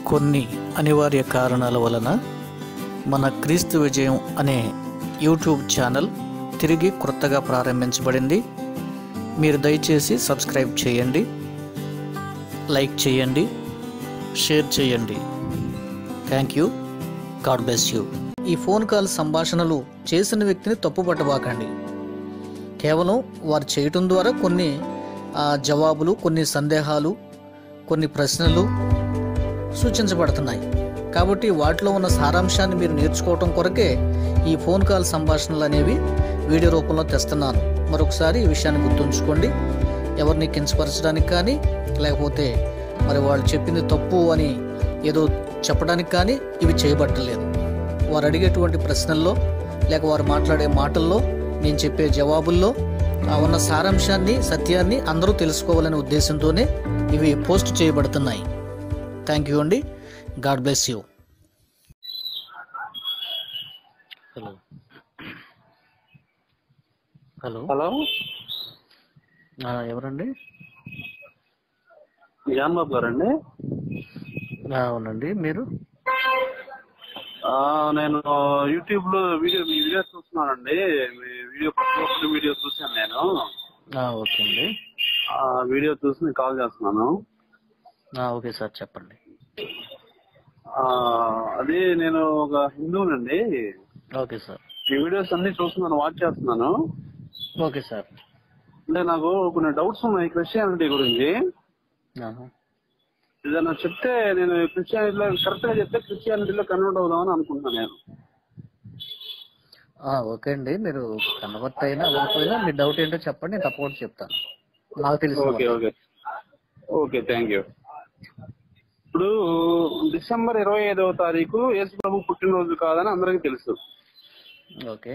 కొన్ని అనివార్య కారణాల వలన మన క్రీస్తు విజయం అనే యూట్యూబ్ ఛానల్ తిరిగి క్రొత్తగా ప్రారంభించబడింది మీరు దయచేసి సబ్స్క్రైబ్ చేయండి లైక్ చేయండి షేర్ చేయండి thank you God bless you ఈ ఫోన్ కాల్ సంభాషణలు చేసిన వ్యక్తిని తప్పుపట్టబాకండి కేవలం వారు చేయటం ద్వారా కొన్ని ఆ, జవాబులు కొన్ని సందేహాలు కొన్ని ప్రశ్నలు సూచించబడుతున్నాయి కాబట్టి వాటిలో ఉన్న సారాంశాన్ని మీరు నేర్చుకోవటం కొరకే ఈ ఫోన్ కాల్ సంభాషణలు అనేవి వీడియో రూపంలో తెస్తున్నాను మరొకసారి ఈ విషయాన్ని గుర్తుంచుకోండి ఎవరిని కించపరచడానికి కానీ లేకపోతే మరి వాళ్ళు చెప్పింది తప్పు అని ఏదో చెప్పడానికి కానీ ఇవి చేయబట్టలేదు వారు అడిగేటువంటి ప్రశ్నల్లో లేక వారు మాట్లాడే మాటల్లో నేను చెప్పే జవాబుల్లో ఆ ఉన్న సారాంశాన్ని సత్యాన్ని అందరూ తెలుసుకోవాలనే ఉద్దేశంతోనే ఇవి పోస్ట్ చేయబడుతున్నాయి థ్యాంక్ యూ అండి God bless you hello hello hello ఎవరండి జాన్ బాబు గారండి అవునండి మీరు ఆ, నేను యూట్యూబ్ లో వీడియో మీ వీడియో చూస్తున్నానండి మీ వీడియో ప్రతి వీడియో చూశాను నేను ఓకే అండి ఆ వీడియో చూసి మీకు కాల్ చేస్తున్నాను ఓకే సార్ చెప్పండి ఆ, అది నేను ఒక హిందువునండి ఓకే సార్ మీ వీడియోస్ అన్ని చూస్తున్నాను వాచ్ చేస్తున్నాను ఓకే సార్ అంటే నాకు కొన్ని డౌట్స్ ఉన్నాయి క్రిస్టియానిటీ గురించి ఏదైనా చెప్తే నేను క్రిస్టియానిటీలో కరెక్ట్ గా చెప్తే క్రిస్టియానిటీలో కన్వర్ట్ అవుదామని అనుకుంటున్నాను నేను ఓకే అండి మీరు కన్వర్ట్ అయినా అవ్వకపోయినా మీ డౌట్ ఏంటో చెప్పండి నేను తప్పకుండా చెప్తాను నాకు తెలుసు okay okay okay thank you ఇప్పుడు డిసెంబర్ ఇరవై ఐదవ తారీఖు యేసు ప్రభు పుట్టినరోజు కాదని అందరికీ తెలుసు ఓకే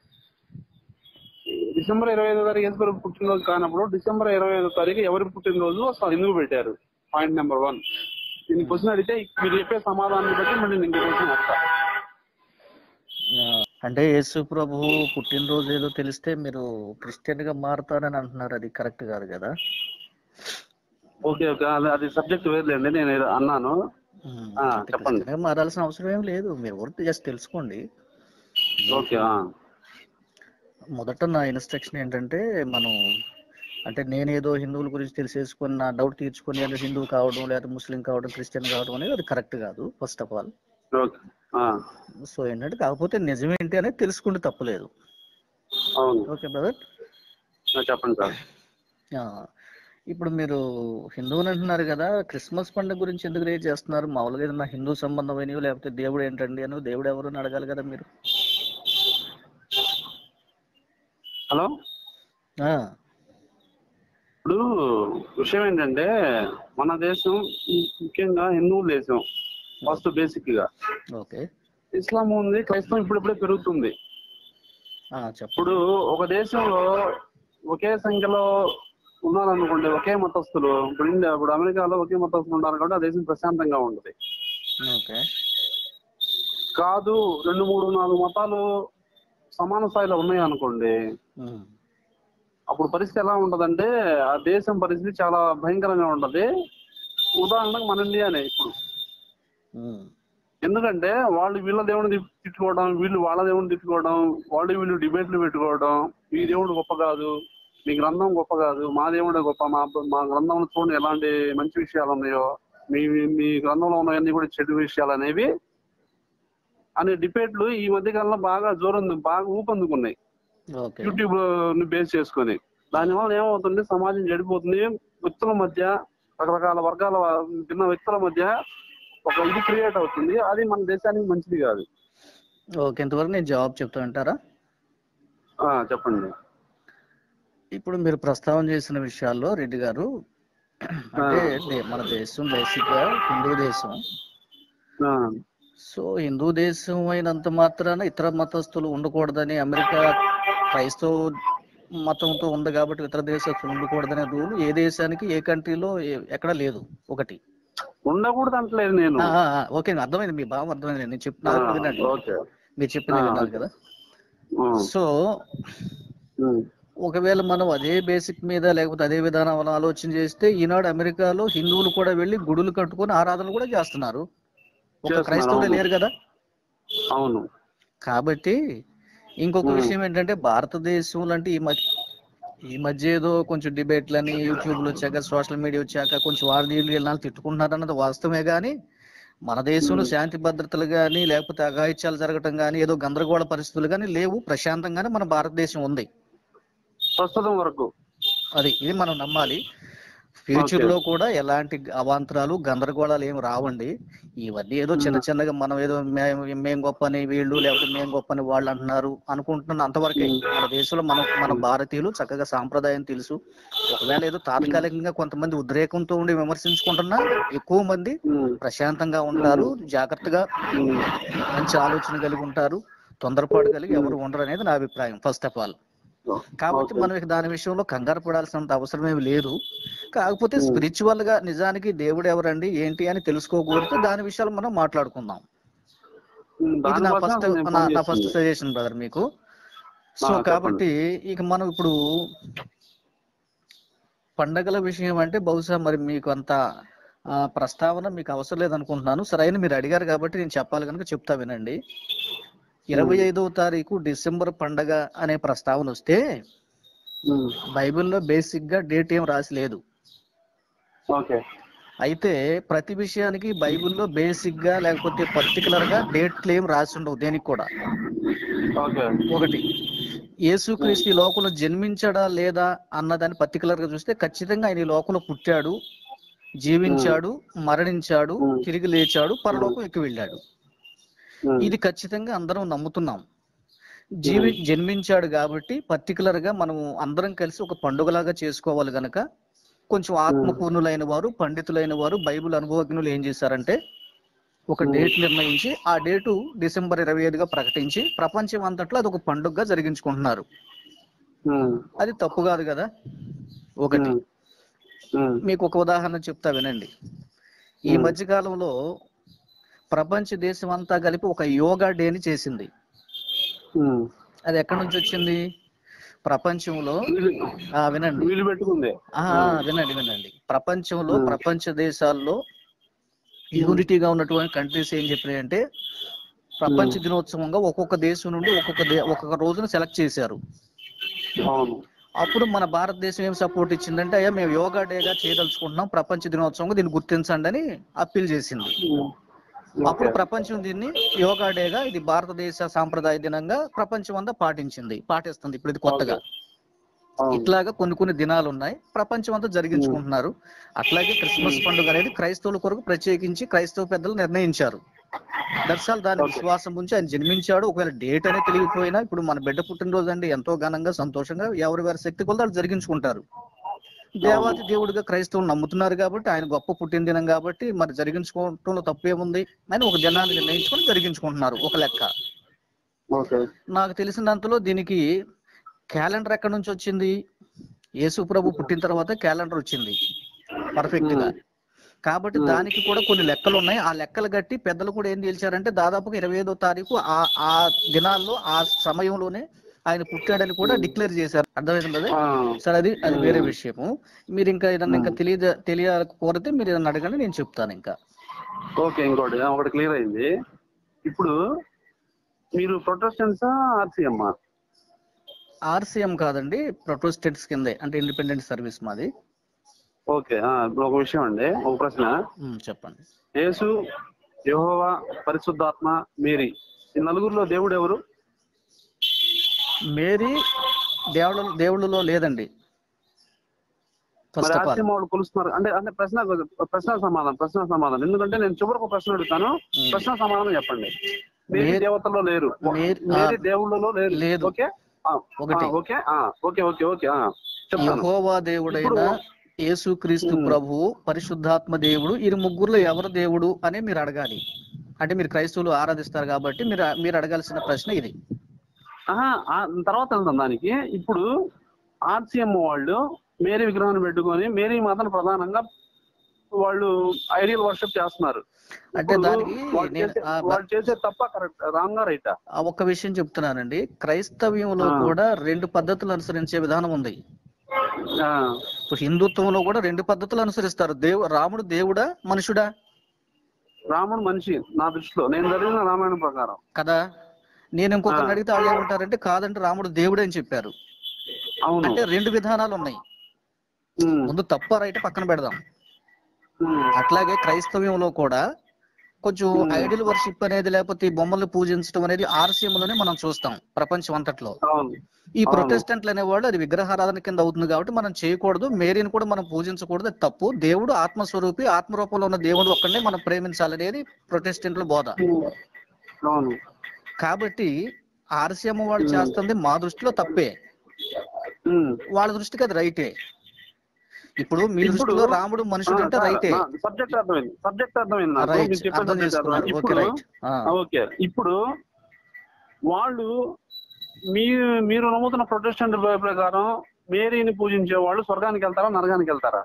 డిసెంబర్ ఇరవై ఐదో తారీఖు యేసు ప్రభు పుట్టినరోజు కానప్పుడు డిసెంబర్ ఇరవై ఐదో తారీఖు ఎవరి పుట్టినరోజు అసలు ఎందుకు పెట్టారు పాయింట్ నెంబర్ వన్ దీని క్వశ్చన్ అడిగితే మీరు చెప్పే సమాధానాన్ని బట్టి మళ్ళీ నేను క్వశ్చన్ వస్తా ఆ, అంటే యేసు ప్రభు పుట్టినరోజు ఏదో తెలిస్తే మీరు క్రిస్టియన్ గా మారుతారని అంటున్నారు అది కరెక్ట్ కాదు కదా ఓకే ఓకే అది అది సబ్జెక్ట్ వేరులేండి నేను ఏదో అన్నాను ఉమ్, ఆ, అంటే చెప్పండి. క్రిస్టియన్ గా మారాల్సిన అవసరం ఏం లేదు మీరు ఊరికి జస్ట్ తెలుసుకోండి ఓకే ఆ. మొదట నా ఇన్స్ట్రక్షన్ ఏంటంటే మనం అంటే నేనేదో హిందువుల గురించి తెలిసేసుకొని నా డౌట్ తీర్చుకొని అంటే హిందూ కావడం లేదా ముస్లిం కావడం క్రిస్టియన్ కావడం అనేది అది కరెక్ట్ కాదు ఫస్ట్ ఆఫ్ ఆల్ ఓకే ఆ. సో ఏంటంటే కాకపోతే నిజమేంటి అనేది తెలుసుకుంటే తప్పలేదు అవును ఓకే బ్రదర్ ఆ, చెప్పండి సార్ ఇప్పుడు మీరు హిందువులు అంటున్నారు కదా క్రిస్మస్ పండుగ గురించి ఎందుకు రేట్ చేస్తున్నారు మామూలుగా ఏదైనా హిందూ సంబంధమైనవి లేకపోతే దేవుడు ఏంటండి అని దేవుడు ఎవరు అని అడగాలి కదా మీరు హలో ఆ, ఇప్పుడు విషయం ఏంటంటే మన దేశం ముఖ్యంగా హిందువుల దేశం ఫస్ట్ బేసిక్ గా ఓకే ఇస్లాం ఉంది క్రైస్తవం ఇప్పుడిప్పుడే పెరుగుతుంది ఆ, చెప్పండి ఇప్పుడు ఒక దేశంలో ఒకే సంఖ్యలో ఉన్నారనుకోండి ఒకే మతస్థులు ఇప్పుడు ఇండియా ఇప్పుడు అమెరికాలో ఒకే మతస్థులు ఉన్నారు కాబట్టి ఆ దేశం ప్రశాంతంగా ఉంటుంది ఓకే కాదు రెండు మూడు నాలుగు మతాలు సమాన స్థాయిలో ఉన్నాయి అనుకోండి ఉమ్, అప్పుడు పరిస్థితి ఎలా ఉంటదంటే ఆ దేశం పరిస్థితి చాలా భయంకరంగా ఉంటది ఉదాహరణకు మన ఇండియానే ఇప్పుడు ఉమ్, ఎందుకంటే వాళ్ళు వీళ్ళ దేవుని తి- తిట్టుకోవడం వీళ్ళు వాళ్ళ దేవుని తిట్టుకోవడం వాళ్ళు వీళ్ళు డిబేట్లు పెట్టుకోవడం ఈ దేవుడు గొప్ప కాదు మీ గ్రంథం గొప్ప కాదు మా దేవుడే గొప్ప మా మా గ్రంథంలో చూడండి ఎలాంటి మంచి విషయాలు ఉన్నాయో మీ మీ గ్రంథంలో ఉన్నవన్నీ కూడా చెడు విషయాలు అనేవి అనే డిబేట్లు ఈ మధ్య కాలంలో బాగా జోరందు బాగా ఊపందుకున్నాయి ఓకే యూట్యూబ్ ని బేస్ చేసుకొని దానివల్ల ఏమవుతుంది సమాజం చెడిపోతుంది వ్యక్తుల మధ్య రకరకాల వర్గాల వా- భిన్న వ్యక్తుల మధ్య ఒక ఇది క్రియేట్ అవుతుంది అది మన దేశానికి మంచిది కాదు ఓకే ఇంతవరకు నేను జవాబు చెప్తా అంటారా ఆ, చెప్పండి ఇప్పుడు మీరు ప్రస్తావన చేసిన విషయాల్లో రెడ్డి గారు అంటే దే- మన దేశం బేసిక్ గా హిందూ దేశం ఆ, సో హిందూ దేశం అయినంత మాత్రాన ఇతర మతస్థులు ఉండకూడదని అమెరికా క్రైస్తవ మతంతో ఉంది కాబట్టి ఇతర దేశస్తులు ఉండకూడదనే రూల్ ఏ దేశానికి ఏ కంట్రీలో ఏ- ఎక్కడ లేదు ఒకటి ఉండకూడదు అంటలేదు నేను ఆ, ఆ, ఆ, ఓకే అర్థమైంది మీ భావం అర్థమైంది నేను చెప్పిన ఆ, వినండి ఓకే మీరు చెప్పింది ఆ, విన్నారు కదా ఆ, సో ఉమ్, ఒకవేళ మనం అదే బేసిక్ మీద లేకపోతే అదే విధానం ఆలోచన చేస్తే ఈనాడు అమెరికాలో హిందువులు కూడా వెళ్ళి గుడులు కట్టుకొని ఆరాధనలు కూడా చేస్తున్నారు ఒక చేస్తున్నారు, క్రైస్తవుడే అవును. లేరు కదా అవును కాబట్టి ఇంకొక ఉమ్. విషయం ఏంటంటే భారతదేశంలో అంటే ఈ మధ్య ఈ మధ్య ఏదో కొంచెం డిబేట్లని యూట్యూబ్లు వచ్చాక సోషల్ మీడియా వచ్చాక కొంచెం వాళ్ళు వీళ్ళు వీళ్ళని తిట్టుకుంటున్నారు అన్నది వాస్తవమే కానీ మన దేశంలో ఉమ్. శాంతి భద్రతలు కానీ లేకపోతే అఘాయిత్యాలు జరగటం కానీ ఏదో గందరగోళ పరిస్థితులు కానీ లేవు ప్రశాంతంగానే మన భారతదేశం ఉంది ప్రస్తుతం వరకు అది ఇది మనం నమ్మాలి ఫ్యూచర్ లో కూడా ఎలాంటి అవాంతరాలు గందరగోళాలు ఏమి రావండి ఇవన్నీ ఏదో చిన్న మ్మ్. చిన్నగా మనం ఏదో మే- మేం గొప్ప అని వీళ్ళు లేకపోతే మేం గొప్ప అని వాళ్ళు అంటున్నారు అనుకుంటున్న అంతవరకే మ్మ్. మన దేశంలో మనం మన భారతీయులు చక్కగా సాంప్రదాయం తెలుసు ఒకవేళ ఏదో తాత్కాలికంగా కొంతమంది ఉద్రేకంతో ఉండి విమర్శించుకుంటున్నా ఎక్కువ మంది ఉమ్. ప్రశాంతంగా ఉంటారు జాగ్రత్తగా ఉమ్. మంచి ఆలోచన కలిగి ఉంటారు తొందరపాటు కలిగి ఎవరు ఉండరు అనేది నా అభిప్రాయం ఫస్ట్ ఆఫ్ ఆల్ కాబట్టి ఓకే. మనం ఇక దాని విషయంలో కంగారు పడాల్సినంత అవసరం ఏమి లేదు కాకపోతే Hmm. స్పిరిచువల్ గా నిజానికి దేవుడు ఎవరండి ఏంటి అని తెలుసుకోకూడదు దాని విషయాలు మనం మాట్లాడుకుందాం ఉమ్. ఇది నా దానికోసం ఫస్ట్ నేను నా ఫోన్ నా ఫస్ట్ చేసింది. సజెషన్ బ్రదర్ మీకు సో చెప్పండి. కాబట్టి ఇక మనం ఇప్పుడు పండగల విషయం అంటే బహుశా మరి మీకు అంత ఆ, ప్రస్తావన మీకు అవసరం లేదనుకుంటున్నాను సరైన మీరు అడిగారు కాబట్టి నేను చెప్పాలి కనుక చెప్తా వినండి ఇరవై ఐదవ తారీఖు డిసెంబర్ పండగ అనే ప్రస్తావన వస్తే ఉమ్. బైబిల్లో బేసిక్ గా డేట్ ఏం రాసి లేదు ఓకే అయితే ప్రతి విషయానికి బైబిల్లో బేసిక్ గా లేకపోతే పర్టికులర్ గా డేట్లు ఏం రాసి ఉండవు దేనికి కూడా ఓకే ఒకటి యేసుక్రీస్తు ఈ లోకంలో జన్మించాడా లేదా అన్నదాన్ని పర్టికులర్ గా చూస్తే ఖచ్చితంగా ఆయన ఈ లోకంలో పుట్టాడు జీవించాడు మరణించాడు Hmm. తిరిగి లేచాడు పరలోకం ఎక్కి వెళ్ళాడు ఉమ్. ఇది ఖచ్చితంగా అందరం నమ్ముతున్నాం జీవి జన్మించాడు కాబట్టి పర్టికులర్ గా మనం అందరం కలిసి ఒక పండుగలాగా చేసుకోవాలి గనక కొంచెం ఆత్మపూర్ణులైన వారు పండితులైన వారు బైబిల్ అనుభవజ్ఞులు ఏం చేశారంటే ఒక Hmm. డేట్ నిర్ణయించి ఆ డేటు డిసెంబర్ ఇరవై ఐదుగా ప్రకటించి ప్రపంచం అంతట్లో అది ఒక పండుగగా జరిగించుకుంటున్నారు ఉమ్. అది తప్పు కాదు కదా ఒకటి ఉమ్. ఉమ్. మీకు ఒక ఉదాహరణ చెప్తా వినండి ఈ Hmm. మధ్య కాలంలో ప్రపంచ దేశం అంతా కలిపి ఒక యోగా డేని చేసింది ఉమ్. అది ఎక్కడి నుంచి వచ్చింది ప్రపంచంలో వీలు- ఆ వినండి వీలు పెట్టుకుంది ఆ వినండి వినండి ప్రపంచంలో Hmm. ప్రపంచ దేశాల్లో యూనిటీగా ఉన్నటువంటి కంట్రీస్ ఏం చెప్పినాయంటే ప్రపంచ దినోత్సవంగా ఒక్కొక్క దేశం నుండి ఒక్కొక్క దే- ఒక్కొక్క రోజును సెలెక్ట్ చేశారు అవును అప్పుడు మన భారతదేశం ఏం సపోర్ట్ ఇచ్చిందంటే అయ్యా మేము యోగా డేగా చేయదలుచుకుంటున్నాం ప్రపంచ దినోత్సవంగా దీన్ని గుర్తించండి అని అప్పీల్ చేసింది ఉమ్. అప్పుడు ఓకే. ప్రపంచం దీన్ని యోగా డేగా ఇది భారతదేశ సాంప్రదాయ దినంగా ప్రపంచం అంతా పాటించింది పాటిస్తుంది ఇప్పుడు ఇది కొత్తగా అవును. ఇట్లాగా కొన్ని కొన్ని దినాలు ఉన్నాయి ప్రపంచం అంతా జరిగించుకుంటున్నారు అట్లాగే క్రిస్మస్ పండుగ అనేది క్రైస్తవుల కొరకు ప్రత్యేకించి క్రైస్తవ పెద్దలు నిర్ణయించారు దర్శాలు దాని Okay. విశ్వాసం ఉంచి ఆయన జన్మించాడు ఒకవేళ డేట్ అనేది తెలియకపోయినా ఇప్పుడు మన బిడ్డ పుట్టినరోజు అండి ఎంతో ఘనంగా సంతోషంగా ఎవరి వారి శక్తి కొలది వాళ్ళు జరిగించుకుంటారు దేవాది దేవుడిగా క్రైస్తవులు నమ్ముతున్నారు కాబట్టి ఆయన గొప్ప పుట్టిన దినం కాబట్టి మరి జరిగించుకోవటంలో తప్పేముంది అని ఒక దినాన్ని నిర్ణయించుకొని జరిగించుకుంటున్నారు ఒక లెక్క ఓకే నాకు తెలిసినంతలో దీనికి క్యాలెండర్ ఎక్కడి నుంచి వచ్చింది యేసు ప్రభు పుట్టిన తర్వాత క్యాలెండర్ వచ్చింది పర్ఫెక్ట్ గా కాబట్టి Hmm. దానికి కూడా కొన్ని లెక్కలు ఉన్నాయి ఆ లెక్కలు గట్టి పెద్దలు కూడా ఏం తెలిసారంటే దాదాపుగా ఇరవై ఐదో తారీఖు ఆ ఆ దినాల్లో ఆ సమయంలోనే ఆయన పుట్టాడని కూడా డిక్లేర్ చేశారు అర్థమైంది కదా ఆ, సరే అది అది వేరే Hmm. విషయము మీరు ఇంకా ఏదన్నా ఇంకా Hmm. తెలియ తెలియాలి కోరితే మీరు ఏదన్నా అడగండి నేను చెప్తాను ఇంకా ఓకే ఇంకోటి ఒకటి క్లియర్ అయింది ఇప్పుడు మీరు ప్రొటెస్టెంట్సా ఆర్సీఎం ఆర్సీఎం కాదండి ప్రొటోస్టేట్స్ కిందే అంటే ఇండిపెండెంట్ సర్వీస్ మాది ఓకే ఆ, ఇప్పుడు ఒక విషయం అండి ఒక ప్రశ్న ఉమ్, చెప్పండి యేసు యెహోవా పరిశుద్ధాత్మ మేరీ ఈ నలుగురిలో దేవుడు ఎవరు మేరీ దేవుళ్ళ దేవుళ్ళలో లేదండి మరి ఫస్ట్ ఆఫ్ ఆల్ ఆర్సీఎం వాళ్ళు కొలుస్తున్నారు అంటే అంటే ప్రశ్న ప్రశ్న సమాధానం ప్రశ్న సమాధానం ఎందుకంటే నేను చివరికి ఒక ప్రశ్న అడుగుతాను ప్రశ్న సమాధానం చెప్పండి మేరీ మేరీ- దేవతల్లో లేరు మేరీ- మేరీ ఆ, దేవుళ్ళలో లేరు లేదు. ఓకే ఆ, ఒకటి. ఆ, ఓకే ఆ, ఓకే ఓకే ఓకే ఆ, చెప్తాను యహోవా దేవుడైన ఇప్పుడు- యేసుక్రీస్తు ఉమ్. ప్రభు పరిశుద్ధాత్మ దేవుడు ఈ ముగ్గురులో ఎవరు దేవుడు అని మీరు అడగాలి అంటే మీరు క్రైస్తవులు ఆరాధిస్తారు కాబట్టి మీరు మీరు అడగాల్సిన ప్రశ్న ఇది ఆహా, ఆ తర్వాత వెళ్దాం దానికి ఇప్పుడు ఆర్సీఎం వాళ్ళు మేరీ విగ్రహాన్ని పెట్టుకొని మేరీ మాతను ప్రధానంగా వాళ్ళు ఐడియల్ వర్షిప్ చేస్తున్నారు అంటే ఇప్పుడు దానికి వాళ్ళు నేను చేసే- ఆ, వాళ్ళు చేసే తప్ప కరెక్ట్ రాంగా రైటా ఆ ఒక్క విషయం చెప్తున్నానండి క్రైస్తవ్యంలో ఆ. కూడా రెండు పద్ధతులు అనుసరించే విధానం ఉంది ఆ, ఇప్పుడు హిందుత్వంలో కూడా రెండు పద్ధతులు అనుసరిస్తారు దేవు రాముడు దేవుడా మనుషుడా రాముడు మనిషి నా దృష్టిలో నేను చదివిన రామాయణం ప్రకారం కదా నేను ఇంకొకరిని ఆ. అడిగితే వాళ్ళు ఏమంటారంటే కాదంటే రాముడు దేవుడే అని చెప్పారు అవును అంటే రెండు విధానాలు ఉన్నాయి ఉమ్, ముందు తప్పు రైట్ పక్కన పెడదాం ఉమ్, అట్లాగే క్రైస్తవ్యంలో కూడా కొంచెం Hmm. ఐడియల్ వర్షిప్ అనేది లేకపోతే ఈ బొమ్మల్ని పూజించడం అనేది ఆర్సీఎంలోనే మనం చూస్తాం ప్రపంచం అంతట్లో అవును ఈ అవును. ప్రొటెస్టెంట్లు అనేవాళ్ళు అది విగ్రహారాధన కింద అవుతుంది కాబట్టి మనం చేయకూడదు మేరీని కూడా మనం పూజించకూడదు అది తప్పు దేవుడు ఆత్మస్వరూపి ఆత్మరూపంలో ఉన్న దేవుడు ఒక్కడే మనం ప్రేమించాలనేది ప్రొటెస్టెంట్ల బోధ ఉమ్, అవును కాబట్టి ఆర్సీఎం వాళ్ళు Hmm. చేస్తుంది మా దృష్టిలో తప్పే ఉమ్. వాళ్ళ దృష్టికి అది రైటే ఇప్పుడు మీ ఇప్పుడు- దృష్టిలో రాముడు మనుషుడు అంటే రైటే సబ్జెక్ట్ అర్థమైంది సబ్జెక్ట్ అర్థమైంది నాకు. రైట్ మీరు చెప్పే అర్థం subject చేసుకున్నారు అర్థమైంది. ఓకే ఇప్పుడు రైట్ ఆ, ఓకే ఇప్పుడు వాళ్ళు మీరు మీరు నమ్ముతున్న ప్రొటెస్టెంట్ ప్రకారం మేరీని పూజించే వాళ్ళు స్వర్గానికి వెళ్తారా నరకానికి వెళ్తారా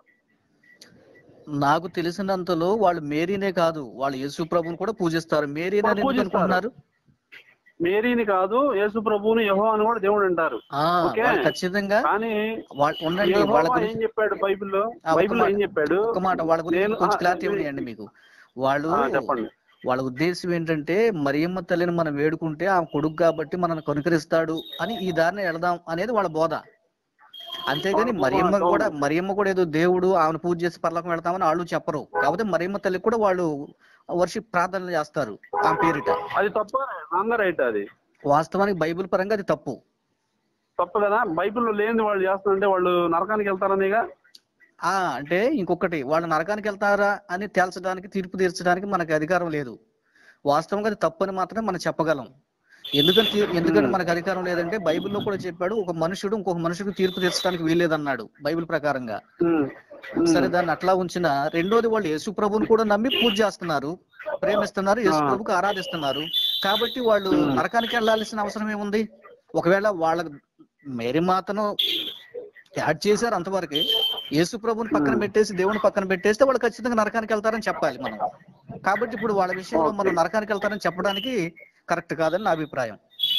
నాకు తెలిసినంతలో వాళ్ళు మేరీనే కాదు వాళ్ళు యేసు ప్రభుని కూడా పూజిస్తారు మేరీనే వాళ్ళు ఎందుకు పూజిస్తారు. అనుకుంటున్నారు మేరీని కాదు యేసు ప్రభువుని యహో అని కూడా దేవుడు అంటారు ఆ, ఓకే. వాళ్ళు ఖచ్చితంగా కానీ వాళ్ళు ఉండండి యెహోవా వాళ్ళ ఏం గురించి చెప్పాడు బైబిల్లో ఆ, ఒక బైబిల్లో మాట. ఏం చెప్పాడు ఒక మాట వాళ్ళ గురించి నేను- కొంచెం ఆ, క్లారిటీ నేను- ఉన్నాయండి మీకు వాళ్ళు ఆ, చెప్పండి వాళ్ళ ఉద్దేశం ఏంటంటే మరియమ్మ తల్లిని మనం వేడుకుంటే ఆ కొడుకు కాబట్టి మనల్ని కనుకరిస్తాడు అని ఈ దారిని వెళదాం అనేది వాళ్ళ బోధ అంతేగాని వాళ్ళ బోధ, మరియమ్మ అవును. కూడా మరియమ్మ కూడా ఏదో దేవుడు ఆమెను పూజ చేసి పర్లోకం వెళ్తామని వాళ్ళు చెప్పరు కాకపోతే మరియమ్మ తల్లికి కూడా వాళ్ళు వర్షిప్ ప్రార్థనలు చేస్తారు ఆ పేరిట అది తప్ప రాంగ రైట్ అది వాస్తవానికి బైబిల్ పరంగా అది తప్పు తప్పు కదా బైబిల్లో లేనిది వాళ్ళు చేస్తారంటే వాళ్ళు నరకానికి వెళ్తారనేగా ఆ అంటే ఇంకొకటి వాళ్ళు నరకానికి వెళ్తారా అని తేల్చడానికి తీర్పు తీర్చడానికి మనకి అధికారం లేదు వాస్తవంగా అది తప్పని మాత్రమే మనం చెప్పగలం ఎందుకంటే ఎందుకంటే Hmm. మనకు అధికారం లేదంటే బైబిల్లో కూడా చెప్పాడు ఒక మనుషుడు ఇంకొక మనుషుడికి తీర్పు తీర్చడానికి వీల్లేదన్నాడు బైబిల్ ప్రకారంగా ఉమ్, ఉమ్. సరే దాన్ని అట్లా ఉంచిన రెండోది వాళ్ళు యేసు ప్రభుని కూడా నమ్మి పూజ చేస్తున్నారు ప్రేమిస్తున్నారు యేసు ఆ. ప్రభుకి ఆరాధిస్తున్నారు కాబట్టి వాళ్ళు Hmm. నరకానికి వెళ్ళాల్సిన అవసరం ఏముంది ఒకవేళ వాళ్ళ మేరీ మాతను యాడ్ చేశారు అంతవరకే యేసు ప్రభుని పక్కన Hmm. పెట్టేసి దేవుని పక్కన పెట్టేస్తే వాళ్ళు ఖచ్చితంగా నరకానికి వెళ్తారని చెప్పాలి మనం కాబట్టి ఇప్పుడు వాళ్ళ విషయంలో మనం Okay. నరకానికి వెళ్తారని చెప్పడానికి కరెక్ట్ కాదని నా అభిప్రాయం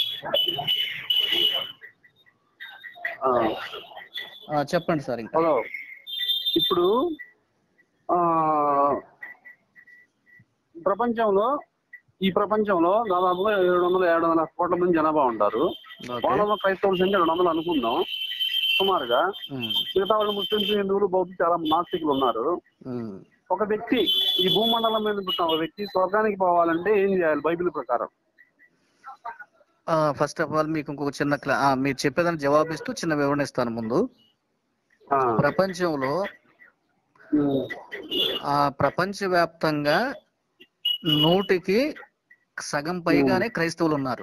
ఆ. ఆ, చెప్పండి సార్ ఇంకా హలో ఇప్పుడు ఆ ప్రపంచంలో ఈ ప్రపంచంలో దాదాపుగా ఏడు వందల ఏడు వందల కోట్ల మంది జనాభా ఉంటారు ఓకే వాళ్ళలో క్రైస్తవుల సంఖ్య రెండు వందలు అనుకుందాం సుమారుగా ఉమ్, మిగతా వాళ్ళు ముస్లింస్ హిందువులు బౌద్ధులు చాలా నాస్తికులు ఉన్నారు ఉమ్. ఒక వ్యక్తి ఈ భూమండలం మీద పుట్టిన ఒక వ్యక్తి స్వర్గానికి పోవాలంటే ఏం చేయాలి బైబిల్ ప్రకారం ఫస్ట్ ఆఫ్ ఆల్ మీకు ఇంకొక చిన్న క్లా- ఆ, మీరు చెప్పేదాన్ని జవాబిస్తూ చిన్న వివరణ ఇస్తాను ముందు ఆ. ప్రపంచంలో ఉమ్. ఆ ప్రపంచవ్యాప్తంగా నూటికి సగం పైగానే క్రైస్తవులు ఉన్నారు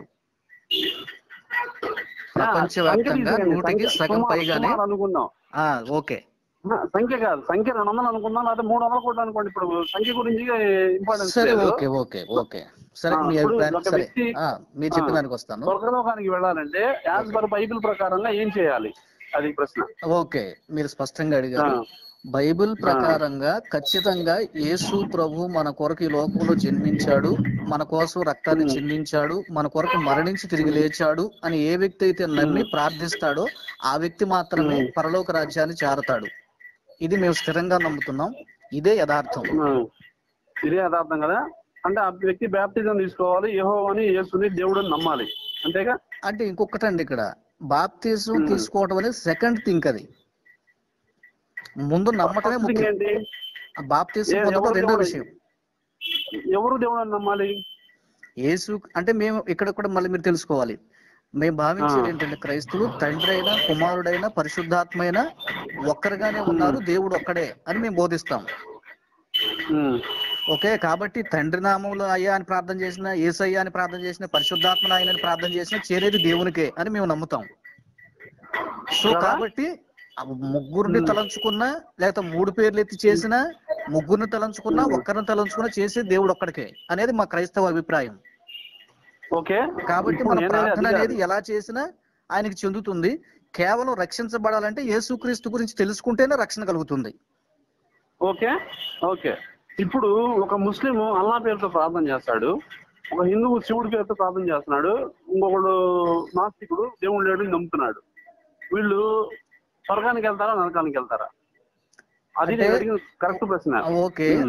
ప్రపంచవ్యాప్తంగా సంఖ్య నూటికి తీసేయండి. సగం సుమారు- పైగానే సుమారు అనుకుందాం ఆ ఓకే ఆ, సంఖ్య కాదు సంఖ్య రెండు వందలు అనుకుందాం లేదా మూడు వందలు కూడా అనుకోండి ఇప్పుడు సంఖ్య గురించి ఇంపార్టెన్స్ సరే లేదు ఓకే ఓకే ఓకే సరే ఆ, మీ ఇప్పుడు అభిప్రాయం ఒక సరే వ్యక్తి- ఆ, మీరు చెప్పిన ఆ. దానికి వస్తాను స్వర్గలోకానికి వెళ్ళాలంటే యాజ్ పర్ బైబిల్ ప్రకారంగా ఏం చేయాలి అది ప్రశ్న ఓకే మీరు స్పష్టంగా ఆ, అడిగారు బైబిల్ ప్రకారంగా ఖచ్చితంగా యేసు ప్రభు మన కొరకు ఈ లోకంలో జన్మించాడు మన కోసం రక్తాన్ని Hmm. చిందించాడు మన కొరకు మరణించి తిరిగి లేచాడు అని ఏ వ్యక్తి అయితే నమ్మి ప్రార్థిస్తాడో ఆ వ్యక్తి మాత్రమే Hmm. పరలోక రాజ్యాన్ని చేరతాడు ఇది మేము స్థిరంగా నమ్ముతున్నాం ఇదే యథార్థం ఆ. ఇదే యథార్థం కదా అంటే ఆ వ్యక్తి బ్యాప్టిజం తీసుకోవాలి యహో అని యేసుని దేవుడు అని నమ్మాలి అంతేగా అంటే ఇంకొకటండి ఇక్కడ బాప్తిజం Hmm. తీసుకోవడం అనేది సెకండ్ థింగ్ అది ముందు నమ్మటమే First thing ముఖ్యం ఏంటి బాప్తిజం ఏ- పొందడం ఎవరు రెండో దేవుడు? విషయం ఎవరు దేవుడు అని నమ్మాలి యేసు అంటే మేము ఇక్కడ కూడా మళ్ళీ మీరు తెలుసుకోవాలి మేము భావించేది ఆ. ఏంటంటే క్రైస్తువులు తండ్రి అయినా కుమారుడైనా పరిశుద్ధాత్మైన ఒక్కరుగానే ఉన్నారు దేవుడు ఒక్కడే అని మేము బోధిస్తాం ఉమ్. ఓకే కాబట్టి తండ్రి నామంలో అయ్యా అని ప్రార్థన చేసిన ఏసయ్యా అని ప్రార్థన చేసిన పరిశుద్ధాత్మ ఆయన అని ప్రార్థన చేసిన చేరేది దేవునికే అని మేము నమ్ముతాం సో కదా? కాబట్టి ఆ ముగ్గురిని ఉమ్. తలంచుకున్నా లేకపోతే మూడు పేర్లు ఎత్తి చేసినా ముగ్గురిని తలంచుకున్నా ఉమ్. ఒక్కరిని తలంచుకున్నా చేసే దేవుడు ఒక్కడికే అనేది మా క్రైస్తవ అభిప్రాయం ఓకే కాబట్టి ఇప్పుడు మన నేనేది ప్రార్థన అది అనేది కాదు. ఎలా చేసినా ఆయనకి చెందుతుంది కేవలం రక్షించబడాలంటే యేసుక్రీస్తు గురించి తెలుసుకుంటేనే రక్షణ కలుగుతుంది ఓకే ఓకే ఇప్పుడు ఒక ముస్లిం అల్లా పేరుతో ప్రార్థన చేస్తాడు ఒక హిందువు శివుడి పేరుతో ప్రార్థన చేస్తున్నాడు ఇంకొకడు నాస్తికుడు దేవుడు లేడు నమ్ముతున్నాడు వీళ్ళు స్వర్గానికి వెళ్తారా నరకానికి వెళ్తారా అది నేను అంటే- అడిగిన కరెక్ట్ ప్రశ్న ఓకే ఉమ్.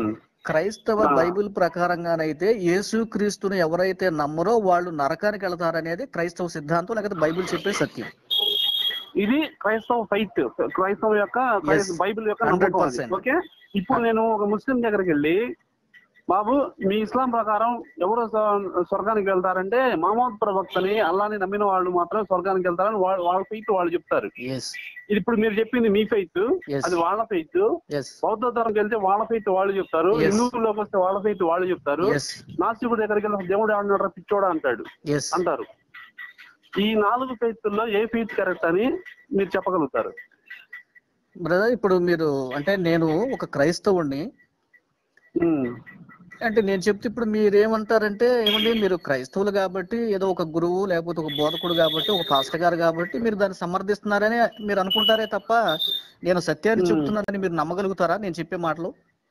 క్రైస్తవ ఆ. బైబిల్ ప్రకారంగానైతే యేసు క్రీస్తును ఎవరైతే నమ్మరో వాళ్ళు నరకానికి వెళతారనేది క్రైస్తవ సిద్ధాంతం లేకపోతే బైబిల్ చెప్పే సత్యం ఇది క్రైస్తవ ఫైట్ క్రైస్తవ యొక్క క్రైస్త- Yes. బైబిల్ యొక్క 100%. నమ్మకం అది. ఓకే ఇప్పుడు నేను ఒక ముస్లిం దగ్గరికి వెళ్ళి బాబు మీ ఇస్లాం ప్రకారం ఎవరు స్వ- స్వర్గానికి వెళ్తారంటే మహమ్మద్ ప్రవక్తని అల్లాని నమ్మిన వాళ్ళు మాత్రం స్వర్గానికి వెళ్తారని వాళ్ళ వాళ్ళ ఫెయిత్ వాళ్ళు చెప్తారు ఎస్ ఇది ఇప్పుడు మీరు చెప్పింది మీ ఫెయిత్ Yes. అది వాళ్ళ ఫెయిత్ ఎస్ బౌద్ధ ధర్మంకి వెళ్తే వాళ్ళ ఫెయిత్ వాళ్ళు చెప్తారు Yes. హిందువుల్లోకి వస్తే వాళ్ళ ఫెయిత్ వాళ్ళు చెప్తారు ఎస్ నాస్తికుడి దగ్గరికి వెళ్ళి దేవుడు ఆడినాడు పిచ్చోడా అంటాడు ఎస్ అంటారు ఈ నాలుగు ఫెయిత్ల్లో ఏ ఫెయిత్ కరెక్ట్ అని మీరు చెప్పగలుగుతారు బ్రదర్ ఇప్పుడు మీరు అంటే నేను ఒక క్రైస్తవుణ్ణి ఉమ్. అంటే నేను చెప్తే ఇప్పుడు మీరు ఏమంటారంటే ఏమండి మీరు క్రైస్తవులు కాబట్టి ఏదో ఒక గురువు లేకపోతే ఒక బోధకుడు కాబట్టి ఒక పాస్టర్ గారు కాబట్టి మీరు దాన్ని సమర్థిస్తున్నారని మీరు అనుకుంటారే తప్ప నేను సత్యాన్ని Hmm. చెప్తున్నానని మీరు నమ్మగలుగుతారా నేను చెప్పే మాటలు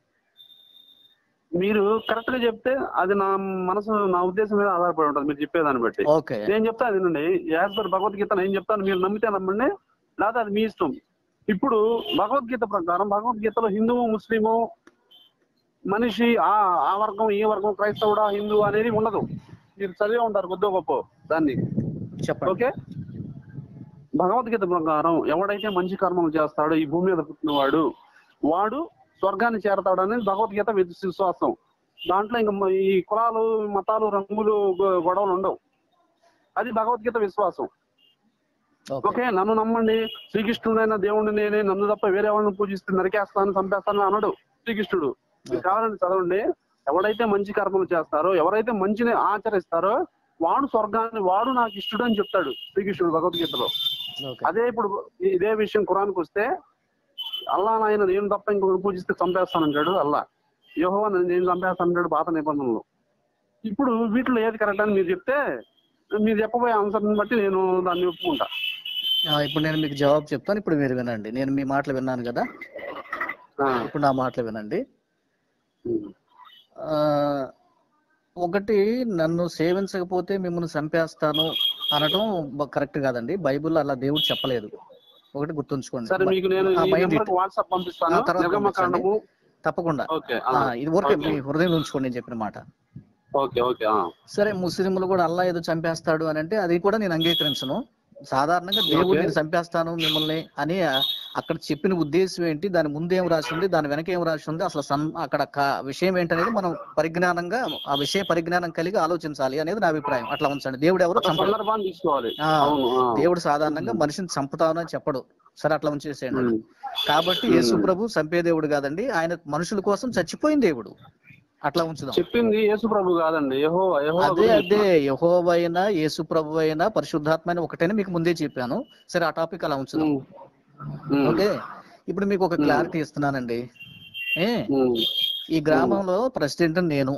మీరు కరెక్ట్ గా చెప్తే అది నా మనసు నా ఉద్దేశం మీద ఆధారపడి ఉంటుంది మీరు చెప్పేదాన్ని బట్టి ఓకే నేను చెప్తాను వినండి యాజ్ పర్ భగవద్గీత నేను చెప్తాను మీరు నమ్మితే నమ్మండి లేదా అది మీ ఇష్టం ఇప్పుడు భగవద్గీత ప్రకారం భగవద్గీతలో హిందువు ముస్లిము మనిషి ఆ ఆ వర్గం ఈ వర్గం క్రైస్తవుడా హిందూ అనేది ఉండదు మీరు చదివే ఉంటారు కొద్దిగా గొప్ప దాన్ని చెప్పండి ఓకే భగవద్గీత ప్రకారం ఎవడైతే మంచి కర్మలు చేస్తాడో ఈ భూమి మీద పుట్టినవాడు వాడు స్వర్గాన్ని చేరతాడు అనేది భగవద్గీత విశ్- విశ్వాసం దాంట్లో ఇంకా మ- ఈ కులాలు మతాలు రంగులు గొ- గొడవలు ఉండవు అది భగవద్గీత విశ్వాసం ఓకే ఓకే నన్ను నమ్మండి శ్రీకృష్ణుడైన దేవుడిని నేనే నన్ను తప్ప వేరే వాళ్ళని పూజిస్తే నరికేస్తాను చంపేస్తాను అనడు శ్రీకృష్ణుడు మీకు కావాలంటే చదవండి ఎవడైతే మంచి కర్మలు చేస్తారో ఎవరైతే మంచిని ఆచరిస్తారో వాడు స్వర్గాన్ని వాడు నాకు ఇష్టడు అని చెప్తాడు శ్రీకృష్ణుడు భగవద్గీతలో ఓకే అదే ఇప్పుడు ఇదే విషయం ఖురాన్కి వస్తే అల్లా నాయన నేను తప్ప ఇంకొకరు పూజిస్తే చంపేస్తానంటాడు అల్లా యోహో నేను చంపేస్తానంటాడు పాత నిబంధనలు ఇప్పుడు వీటిలో ఏది కరెక్ట్ అని మీరు చెప్తే మీరు చెప్పబోయే ఆన్సర్ని బట్టి నేను దాన్ని ఒప్పుకుంటా ఆ, ఇప్పుడు నేను మీకు జవాబు చెప్తాను ఇప్పుడు మీరు వినండి నేను మీ మాటలు విన్నాను కదా ఆ. ఇప్పుడు నా మాటలు వినండి ఉమ్. ఆ, ఒకటి నన్ను సేవించకపోతే మిమ్మల్ని చంపేస్తాను అనటం బ- కరెక్ట్ కాదండి బైబిల్లో అలా దేవుడు చెప్పలేదు ఒకటి గుర్తుంచుకోండి సరే మీకు నేను ఆ, ఈ mind it. నెంబర్కి వాట్సాప్ పంపిస్తాను ఆ, తర్వాత నిర్గమ పంపించండి. కాండము తప్పకుండా ఓకే ఆ, ఇది ఊరికే ఓకే. మీ హృదయం ఉంచుకోండి నేను చెప్పిన మాట ఓకే ఓకే ఆ. సరే ముస్లింలు కూడా అల్లా ఏదో చంపేస్తాడు అని అంటే అది కూడా నేను అంగీకరించను సాధారణంగా దేవుడు ఓకే. నేను చంపేస్తాను మిమ్మల్ని అని అక్కడ చెప్పిన ఉద్దేశం ఏంటి దాని ముందు ఏం రాసి ఉంది దాని వెనక ఏం రాసి ఉంది అసలు సం- అక్కడ క- విషయం ఏంటనేది మనం పరిజ్ఞానంగా ఆ విషయ పరిజ్ఞానం కలిగి ఆలోచించాలి అనేది నా అభిప్రాయం అట్లా ఉంచండి దేవుడు ఎవరు ఒక చంపడు సందర్భాన్ని తీసుకోవాలి ఆ, అవును ఆ. దేవుడు సాధారణంగా మనిషిని చంపుతాను అని చెప్పడు సరే అట్లా ఉంచేసేయండి ఉమ్. కాబట్టి యేసు ప్రభు చంపే దేవుడు కాదండి ఆయన మనుషుల కోసం చచ్చిపోయిన దేవుడు అట్లా ఉంచుదాం చెప్పింది యేసు ప్రభు కాదండి యహో యహో అదే అదే యహోవైనా యేసు ప్రభు అయినా పరిశుద్ధాత్మ అయినా ఒకటేనా మీకు ముందే చెప్పాను సరే ఆ టాపిక్ అలా ఉంచుదాం ఓకే ఇప్పుడు మీకు ఒక క్లారిటీ ఇస్తున్నానండి ఏ ఈ గ్రామంలో ప్రెసిడెంట్ నేను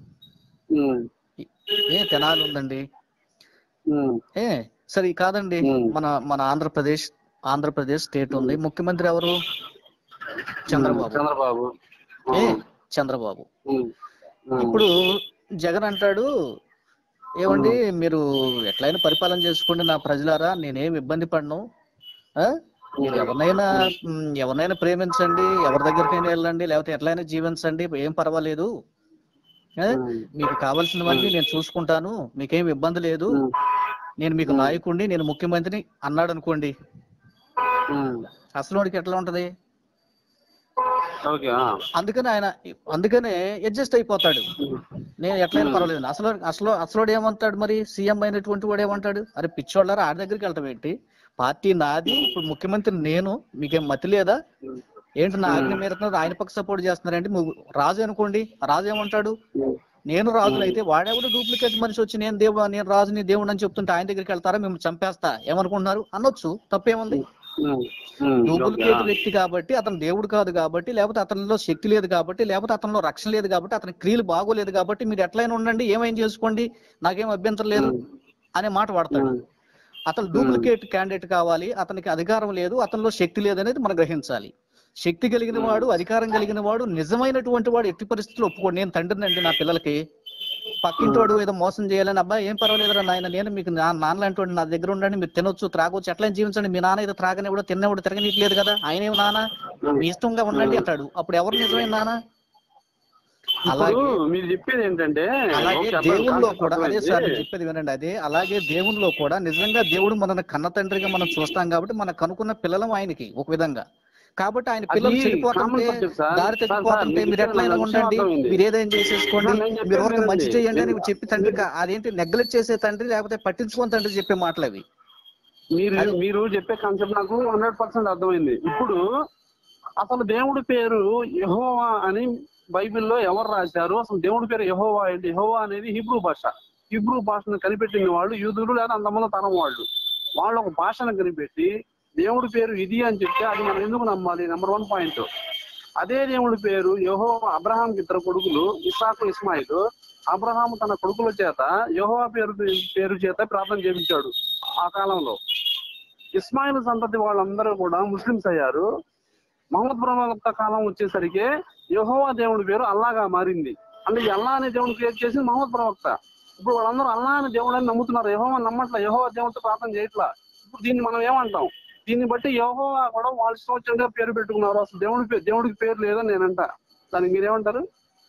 ఏ తెనాలి ఉందండి ఏ సరే కాదండి Hmm. మన మన ఆంధ్రప్రదేశ్ ఆంధ్రప్రదేశ్ స్టేట్ ఉంది ముఖ్యమంత్రి ఎవరు చంద్రబాబు చంద్రబాబు ఏ చంద్రబాబు ఉమ్. ఉమ్. ఇప్పుడు జగన్ అంటాడు ఏమండి మీరు ఎట్లయినా పరిపాలన చేసుకోండి నా ప్రజలారా నేనేం ఇబ్బంది పడను ఆ? మీరు ఎవరినైనా మ్, ఎవరినైనా ప్రేమించండి ఎవరి దగ్గరికైనా వెళ్ళండి లేకపోతే ఎట్లయినా జీవించండి ఏం పర్వాలేదు ఆ? ఉమ్. మీకు కావాల్సినవన్నీ నేను చూసుకుంటాను మీకేం ఇబ్బంది లేదు ఉమ్. నేను మీకు నాయకుడిని నేను ముఖ్యమంత్రిని అన్నాడు అనుకోండి ఉమ్. అసలు వాడికి ఎట్లా ఉంటది ఓకే ఆ. అందుకని ఆయన అందుకనే అడ్జస్ట్ అయిపోతాడు నేను ఎట్లయినా పర్వాలేదు అసలు అసలు అసలు ఏమంటాడు మరి సీఎం అయినటువంటి వాడు ఏమంటాడు అరే పిచ్చోళ్ళారా ఆడి దగ్గరికి వెళ్తాం ఏంటి పార్టీ నాది ఇప్పుడు ముఖ్యమంత్రి నేను మీకేం మతి లేదా ఉమ్. ఏంటి నా ఆజ్ఞ మీరుతున్నారు ఆయన పక్క సపోర్ట్ చేస్తున్నారంటే నువ్వు రాజు అనుకోండి రాజు ఏమంటాడు ఉమ్. నేను రాజును అయితే వాడెవడు డూప్లికేట్ మనిషి వచ్చి నేను దేవుడు నేను రాజుని దేవుడు అని చెప్తుంటే ఆయన దగ్గరికి వెళ్తారా మేము చంపేస్తా ఏమనుకుంటున్నారు అనొచ్చు తప్పేముంది ఉమ్. ఉమ్. ఓకే డూప్లికేట్ ఆ. వ్యక్తి కాబట్టి అతను దేవుడు కాదు కాబట్టి లేకపోతే అతనిలో శక్తి లేదు కాబట్టి లేకపోతే అతనిలో రక్షణ లేదు కాబట్టి అతని క్రియలు బాగోలేదు కాబట్టి మీరు ఎట్లయినా ఉండండి ఏమైనా చేసుకోండి నాకేం అభ్యంతరం లేదు అనే మాట వాడతాడు ఉమ్. అతను డూప్లికేట్ క్యాండిడేట్ కావాలి అతనికి అధికారం లేదు అతనిలో శక్తి లేదు అనేది మనం గ్రహించాలి శక్తి కలిగిన వాడు అధికారం కలిగిన వాడు నిజమైనటువంటి వాడు ఎట్టి పరిస్థితుల్లో ఒప్పుకోడు నేను తండ్రిని అండి నా పిల్లలకి పక్కింటోడు ఏదో మోసం చేయాలని అబ్బాయి ఏం పర్వాలేదురా నాయన నేను మీకు నా నాన్న లాంటి వాడు నా దగ్గర ఉండండి మీరు తినొచ్చు త్రాగొచ్చు ఎట్లా జీవించండి మీ నాన్న ఏదో త్రాగనివ్వడు తిన్నవాడు తిరగనీయట్లేదు కదా ఆయన ఏం నాన్న మీ ఇష్టంగా ఉండండి అంటాడు అప్పుడు ఎవరు నిజమైన నాన్న ఇప్పుడు మీరు చెప్పేది ఏంటంటే అలాగే ఓకే, అర్థం- దేవుల్లో కాన్సెప్ట్ కూడా అదే అర్థమైంది. సార్ నేను చెప్పేది వినండి అదే అలాగే దేవుల్లో కూడా నిజంగా దేవుడు మనల్ని కన్న తండ్రిగా మనం చూస్తాం కాబట్టి మన కనుక్కున్న పిల్లలం ఆయనకి ఒక విధంగా కాబట్టి ఆయన పిల్లలు అది చెడిపోతుంటే common subject సార్. దారి సార్, సార్, తగ్గిపోతుంటే మీరు మీరు ఎట్లయినా చెప్పిన ఉండండి విషయం అర్థమైంది. మీరు ఏదైనా చేసేసుకోండి నేను చెప్పేది మీరు ఎవరికి మంచి వినండి. చేయండి అని నేను- చెప్పి తండ్రి కా- అదేంటి నెగ్లెక్ట్ చేసే తండ్రి లేకపోతే పట్టించుకోని తండ్రి చెప్పే మాటలు అవి మీరు అది- మీరు చెప్పే కాన్సెప్ట్ నాకు హండ్రెడ్ పర్సెంట్ అర్థమైంది ఇప్పుడు అసలు దేవుడి పేరు యెహోవా అని బైబిల్లో ఎవరు రాశారు అసలు దేవుడి పేరు యెహోవా ఏంటి యెహోవా అనేది హిబ్రూ భాష హిబ్రూ భాషను కనిపెట్టిన వాళ్ళు యూదులు లేదా అంతమంది తరం వాళ్ళు వాళ్ళు ఒక భాషను కనిపెట్టి దేవుడి పేరు ఇది అని చెప్తే అది మనం ఎందుకు నమ్మాలి నెంబర్ వన్ పాయింట్ అదే దేవుడి పేరు యహో అబ్రహాంకి ఇద్దరు కొడుకులు ఇసాకు ఇస్మాయిల్ అబ్రహాం తన కొడుకుల చేత యహోవా పేరు పేరు చేత ప్రార్థన చేయించాడు ఆ కాలంలో ఇస్మాయిల్ సంతతి వాళ్ళందరూ కూడా ముస్లిమ్స్ అయ్యారు మహమ్మద్ ప్రవక్త కాలం వచ్చేసరికి యహోవా దేవుడి పేరు అల్లాగా మారింది అంటే ఈ అల్లా అనే దేవుడు క్రియేట్ చేసింది మహమ్మద్ ప్రవక్త ఇప్పుడు వాళ్ళందరూ అల్లా అనే దేవుడు అని నమ్ముతున్నారు యహోవా నమ్మట్లా యహోవా దేవుడితో ప్రార్థన చేయట్లా ఇప్పుడు దీన్ని మనం ఏమంటాం దీన్ని బట్టి యహోవా కూడా వాళ్ళ సంవత్సరంగా పేరు పెట్టుకున్నారు అసలు దేవుడి పేరు దేవుడికి పేరు లేదని నేనంట దానికి మీరేమంటారు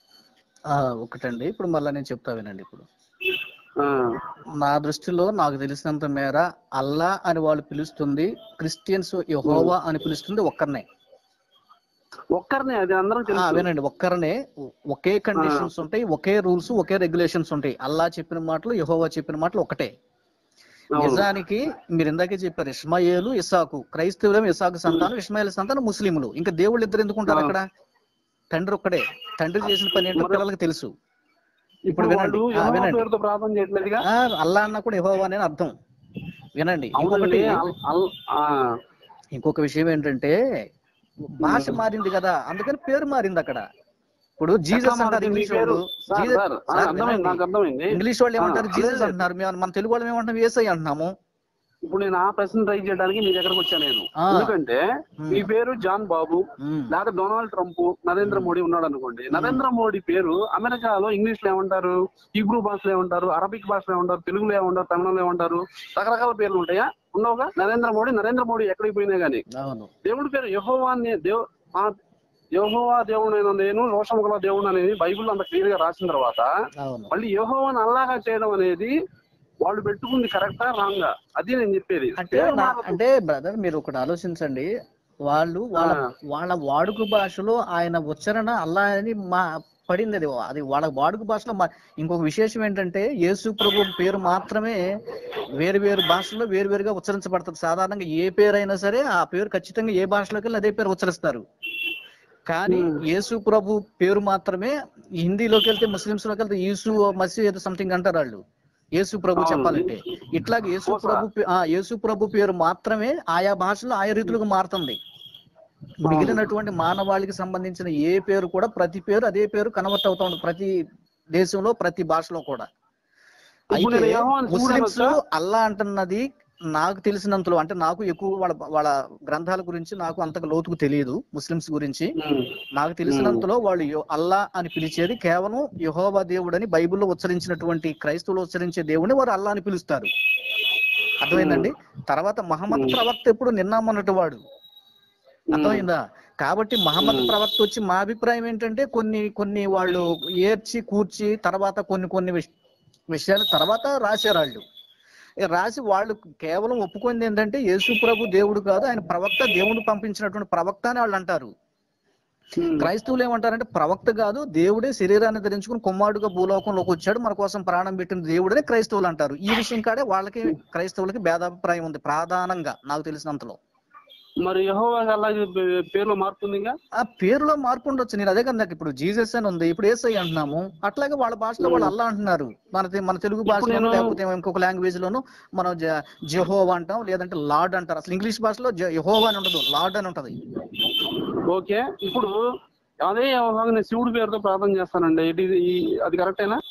ఆ, ఒకటండి ఇప్పుడు మళ్ళీ నేను చెప్తా వినండి ఇప్పుడు ఆ, నా దృష్టిలో నాకు తెలిసినంత మేర అల్లా అని వాళ్ళు పిలుస్తుంది క్రిస్టియన్స్ యహోవా అని పిలుస్తుంది ఒక్కరినే ఒక్కరినే అది అందరం ఆ, తెలుసు వినండి ఒక్కరనే ఒకే కండిషన్స్ ఉంటాయి ఒకే రూల్స్ ఒకే రెగ్యులేషన్స్ ఉంటాయి అల్లా చెప్పిన మాటలు యహోవా చెప్పిన మాటలు ఒకటే అవును. నిజానికి మీరు ఇందాకే చెప్పారు ఇస్మాయేలు ఇసాకు క్రైస్తవులం ఇసాకు సంతానం ఇస్మాయిల్ సంతానం ముస్లింలు ఇంకా దేవుళ్ళు ఇద్దరు ఎందుకుంటారు ఆ. అక్కడ తండ్రి ఒక్కడే తండ్రి చేసిన పని ఏంటో మరి- పిల్లలకి తెలుసు ఇప్పుడు వినండి. వాళ్ళు ఆ, యెహోవా వినండి. పేరుతో ప్రార్థన చేయట్లేదుగా ఆ, అల్లా అన్న కూడా యహోవా అని అర్థం వినండి ఇంకొకటి అవునండి అల్- అల్- ఆ, ఇంకొక విషయం ఏంటంటే భాష మారింది కదా అందుకని పేరు మారింది అక్కడ ఇప్పుడు ఎట్లా జీసస్ అంటారు మారింది మీ ఇంగ్లీష్ పేరు? వాళ్ళు సార్, జీసస్- సార్, ఆ, సార్, అర్థమైంది వినండి. నాకు అర్థమైంది ఇంగ్లీష్ వాళ్ళు ఏమంటారు ఆ, జీసస్ అదే. అంటున్నారు మేము- మన తెలుగు వాళ్ళు ఏమంటున్నాం ఏసై అంటున్నాము ఇప్పుడు నేను ఆ ప్రశ్న ట్రై చేయడానికి మీ దగ్గరకు వచ్చాను నేను ఆ. ఎందుకంటే ఉమ్. మీ పేరు జాన్ బాబు ఉమ్. లేకపోతే డొనాల్డ్ ట్రంప్ నరేంద్ర మోడీ ఉన్నాడు అనుకోండి నరేంద్ర మోడీ పేరు అమెరికాలో ఇంగ్లీష్ లో ఏమంటారు హీబ్రూ భాషలో ఏమంటారు అరబిక్ భాషలో ఏమంటారు తెలుగులో ఏమంటారు తమిళంలో ఏమంటారు రకరకాల పేర్లు ఉంటాయా ఉండవుగా నరేంద్ర మోడీ నరేంద్ర మోడీ ఎక్కడికి పోయినా గానీ అవును దేవుడి పేరు యహోవా అనే దేవ్ ఆ యహోవా దేవుడు నేను రోషముగల దేవుడు అనేది బైబిల్ అంత క్లియర్ గా రాసిన తర్వాత అవును మళ్ళీ యహోవాని అల్లాగా చేయడం అనేది వాళ్ళు పెట్టుకుంది కరెక్టా రాంగా అది నేను చెప్పేది అంటే పేరు నా- మారదు. అంటే బ్రదర్ మీరు ఒకటి ఆలోచించండి వాళ్ళు వాళ్ళ ఆ. వాళ్ళ వాడుక భాషలో ఆయన ఉచ్చరణ అల్లా అని మా పడింది అది అది వాళ్ళ వాడుక భాషలో మా ఇంకొక విశేషం ఏంటంటే యేసు ప్రభు పేరు మాత్రమే వేరు వేరు భాషల్లో వేరు వేరుగా ఉచ్చరించబడుతుంది సాధారణంగా ఏ పేరు అయినా సరే ఆ పేరు ఖచ్చితంగా ఏ భాషలోకి వెళ్ళి అదే పేరు ఉచ్చరిస్తారు కానీ Hmm. యేసు ప్రభు పేరు మాత్రమే హిందీలోకి వెళ్తే ముస్లిమ్స్ లోకి వెళ్తే యేసు మసీ ఏదో సంథింగ్ అంటారు వాళ్ళు యేసు ప్రభు అవును. చెప్పాలంటే ఇట్లాగే యేసు ఓ సార్. ప్రభు పే- ఆ యేసు ప్రభు పేరు మాత్రమే ఆయా భాషలో ఆయా రీతులకు మారుతుంది మిగిలినటువంటి మానవాళికి సంబంధించిన ఏ పేరు కూడా ప్రతి పేరు అదే పేరు కన్వర్ట్ అవుతా ఉంటుంది ప్రతి దేశంలో ప్రతి భాషలో కూడా ఇప్పుడు అయితే నేను యెహోవాను ముస్లిమ్స్ చూడనొచ్చా? అల్లా అంటున్నది నాకు తెలిసినంతలో అంటే నాకు ఎక్కువ వాళ్ళ వాళ్ళ గ్రంథాల గురించి నాకు అంతగా లోతుకు తెలియదు ముస్లిమ్స్ గురించి ఉమ్. నాకు తెలిసినంతలో వాళ్ళు యో- అల్లా అని పిలిచేది కేవలం యహోవా దేవుడని బైబిల్లో ఉచ్చరించినటువంటి క్రైస్తవులు ఉచ్చరించే దేవుడిని వారు అల్లా అని పిలుస్తారు అర్థమైందండి తర్వాత మహమ్మద్ Hmm. ప్రవక్త ఎప్పుడు నిన్న మొన్నటి వాడు అర్థమైందా కాబట్టి మహమ్మద్ Hmm. ప్రవక్త వచ్చి మా అభిప్రాయం ఏంటంటే కొన్ని కొన్ని వాళ్ళు ఏర్చి కూర్చి తర్వాత కొన్ని కొన్ని విష- విషయాలు తర్వాత రాశారు వాళ్ళు ఇక రాసి వాళ్ళు కేవలం ఒప్పుకుంది ఏంటంటే యేసు ప్రభు దేవుడు కాదు ఆయన ప్రవక్త దేవుడు పంపించినటువంటి ప్రవక్త అని వాళ్ళు అంటారు ఉమ్. క్రైస్తవులు ఏమంటారంటే ప్రవక్త కాదు దేవుడే శరీరాన్ని ధరించుకుని కుమారుడుగా భూలోకంలోకి వచ్చాడు మన కోసం ప్రాణం పెట్టిన దేవుడని క్రైస్తవులు అంటారు ఈ విషయం కాడే వాళ్ళకి క్రైస్తవులకి భేదాభిప్రాయం ఉంది ప్రధానంగా నాకు తెలిసినంతలో మరి యహోవా అలాగే పేర్లో మార్పు ఉందిగా ఆ పేరులో మార్పు ఉండొచ్చు నేను అదే కదా నాకు ఇప్పుడు జీసస్ అని ఉంది ఇప్పుడు ఏసై అంటున్నాము అట్లాగే వాళ్ళ భాషలో వాళ్ళు అల్లా అంటున్నారు మన తె- మన తెలుగు భాషలో నేను- లేకపోతే ఇంకొక లాంగ్వేజ్ లోను మనం జ- జెహోవా అంటాం లేదంటే లార్డ్ అంటారు అసలు ఇంగ్లీష్ భాషలో జె- యెహోవా అని ఉండదు లార్డ్ అని ఉంటది ఓకే ఇప్పుడు అదే యెహోవాకి నేను శివుడి పేరుతో ప్రార్థన చేస్తానండి ఇది ఈ- అది కరెక్టేనా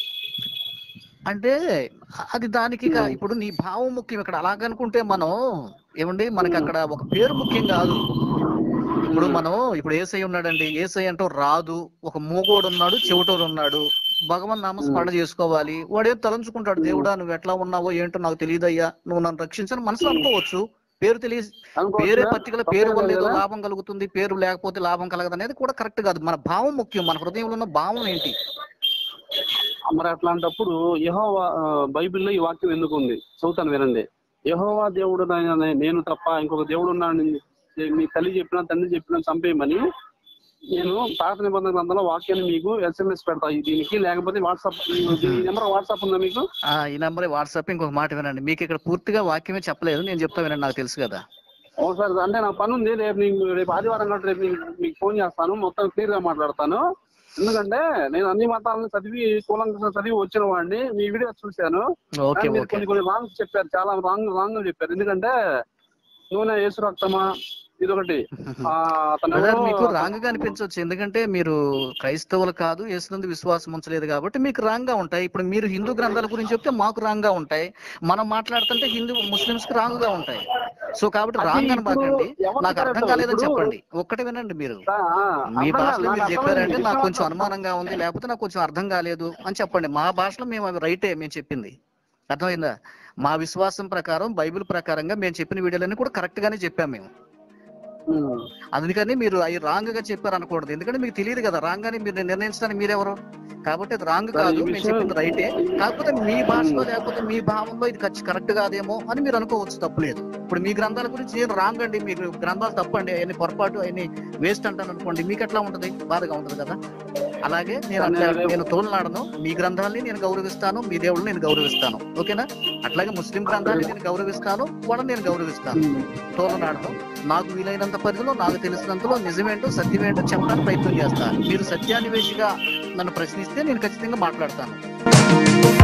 అంటే అది దానికి ఇక ఇప్పుడు నీ భావం ముఖ్యం ఇక్కడ అలాగనుకుంటే మనం ఏమండి మనకి అక్కడ ఒక పేరు ముఖ్యం కాదు ఇప్పుడు మనం ఇప్పుడు ఏసై ఉన్నాడండి ఏసై అంటూ రాదు ఒక మూగోడు ఉన్నాడు చెవిటోడు ఉన్నాడు భగవన్ నామ స్మరణ చేసుకోవాలి వాడే తలంచుకుంటాడు దేవుడా నువ్వు ఎట్లా ఉన్నావో ఏంటో నాకు తెలియదయ్యా నువ్వు నన్ను రక్షించని మనసు అనుకోవచ్చు పేరు తెలియ అనుకోవచ్చా? పేరే పర్టికులర్ పేరు తప్పేం వల్ల లేదు ఏదో కదా? లాభం కలుగుతుంది పేరు లేకపోతే లాభం కలగదు అనేది కూడా కరెక్ట్ కాదు మన భావం ముఖ్యం మన హృదయంలో ఉన్న భావం ఏంటి మరి అట్లాంటప్పుడు యెహోవా ఆ, బైబిల్లో ఈ వాక్యం ఎందుకు ఉంది చదువుతాను వినండి యెహోవా దేవుడు నాయన నేను తప్ప ఇంకొక దేవుడు ఉన్నాడు మీ తల్లి చెప్పినా తండ్రి చెప్పినా చంపేయమని నేను పాత నిబంధన గ్రంథంలో వాక్యాన్ని మీకు ఎస్ఎంఎస్ పెడతా ఈ దీనికి లేకపోతే వాట్సాప్ ఈ నెంబర్ వాట్సాప్ ఉందా మీకు ఆ ఈ నెంబర్ వాట్సాప్ ఇంకొక మాట వినండి మీకు ఇక్కడ పూర్తిగా వాక్యమే చెప్పలేదు నేను చెప్తా వినండి నాకు తెలుసు కదా ఒకసారి అంటే నా పని ఉంది రేపు నీకు రేపు ఆదివారం కాబట్టి రేపు నీకు మీకు ఫోన్ చేస్తాను మొత్తం క్లియర్ గా మాట్లాడతాను ఎందుకంటే నేను అన్ని మతాలను చదివి కూలంగా చదివి వచ్చిన వాడిని మీ వీడియో చూశాను ఓకే కానీ మీరు ఓకే కొన్ని కొన్ని రాంగ్స్ చెప్పారు చాలా రాంగ్ రాంగ్ చెప్పారు ఎందుకంటే నూనె యేసు రక్తమా ఇదొకటి ఆ, అతను బ్రదర్ ఎవరో- మీకు రాంగ్ గా అనిపించవచ్చు ఎందుకంటే మీరు క్రైస్తవులు కాదు యేసునందు విశ్వాసం ఉంచలేదు కాబట్టి మీకు రాంగ్ గా ఉంటాయి ఇప్పుడు మీరు హిందూ గ్రంథాల గురించి చెప్తే మాకు రాంగ్ గా ఉంటాయి మనం మాట్లాడుతుంటే హిందూ ముస్లిమ్స్ కి రాంగ్ గా ఉంటాయి సో కాబట్టి అది రాంగ్ ఇప్పుడు అనమాకండి ఎవరు నాకు అర్థం కరెక్ట్? కాలేదని ఇప్పుడు- చెప్పండి ఒక్కటి వినండి మీరు ఆ, ఆ, మీ అర్థం భాషలో కాదు, మీరు నాకు చెప్పారంటే అర్థమైంది. నాకు కొంచెం అనుమానంగా ఉంది లేకపోతే నాకు కొంచెం అర్థం కాలేదు అని చెప్పండి మా భాషలో మేము అవి రైటే మేము చెప్పింది అర్థమైందా మా విశ్వాసం ప్రకారం బైబిల్ ప్రకారంగా మేము చెప్పిన వీడియోలన్నీ కూడా కరెక్ట్ గానే చెప్పాం మేము ఉమ్. అందుకని మీరు అవి రాంగ్ గా చెప్పారు అనకూడదు ఎందుకంటే మీకు తెలియదు కదా రాంగ్ అని మీరు నిర్ణయించడానికి మీరెవరు కాబట్టి అది రాంగ్ మరి కాదు ఈ మేము విషయం- చెప్పింది రైటే కాకపోతే మీ భాషలో లేకపోతే మీ భావంలో ఇది ఖచ్చి కరెక్ట్ కాదేమో అని మీరు అనుకోవచ్చు తప్పులేదు ఇప్పుడు మీ గ్రంథాల గురించి నేను రాంగ్ అండి మీకు గ్రంథాలు తప్పండి అవన్నీ పొరపాటు అవన్నీ వేస్ట్ అంటాను అనుకోండి మీకు ఎట్లా ఉంటుంది బాధగా ఉంటుంది కదా అలాగే నేను అట్లా నేను- నేను తోలనాడను మీ గ్రంథాలని నేను గౌరవిస్తాను మీ దేవుళ్ళని నేను గౌరవిస్తాను ఓకేనా అట్లాగే ముస్లిం గ్రంథాలని నేను గౌరవిస్తాను వాళ్ళని నేను గౌరవిస్తాను ఉమ్. తోలనాడను నాకు వీలైనంత పరిధిలో నాకు తెలిసినంతలో నిజమేంటో సత్యమేంటో చెప్పడానికి ప్రయత్నం చేస్తాను మీరు సత్యాన్వేషిగా నన్ను ప్రశ్నిస్తే నేను ఖచ్చితంగా మాట్లాడతాను